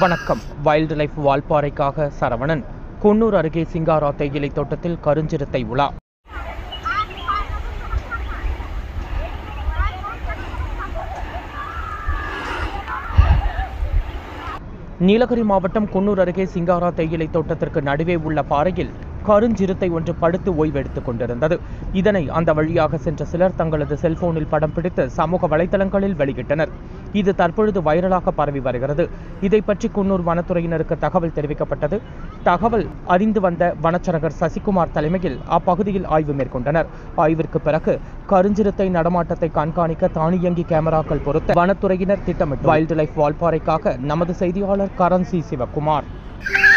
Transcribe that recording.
வணக்கம் wild life வால்பாறைக்காக சரவணன் குன்னூர் அருகே சிங்காரா தேயிலை தோட்டத்தில் கருஞ்சிறுத்தை உலா நீலகிரி மாவட்டம் குன்னூர் அருகே சிங்காரா தேயிலை தோட்டத்திற்கு நடுவே உள்ள பாறையில் கருஞ்சிறுத்தை ஒன்று படுத்து ஓய்வெடுத்துக் கொண்டிருந்தது இதனை அந்த வழியாக சென்ற சிலர் தங்களது செல்போனில் படம் பிடித்து சமூக வலைதளங்களில் வெளியிட்டனர் இது தற்பொழுது வைரலாக பரவி வருகிறது இதை பற்றி குன்னூர் வனத்துறையினருக்கு தகவல் தெரிவிக்கப்பட்டது தகவல் அறிந்து வந்த வனச்சரகர் சசிகுமார் தலைமையில் அப்பகுதியில் ஆய்வு மேற்கொண்டனர் ஆய்விற்கு பிறகு கருஞ்சிறுத்தை நடமாட்டத்தை கண்காணிக்க தானியங்கி கேமராக்கள் பொருத்த வனத்துறையினர் திட்டமிட்டு வைல்டு லைஃப் வால்பாறைக்காக நமது செய்தியாளர் கரன்சி சிவகுமார்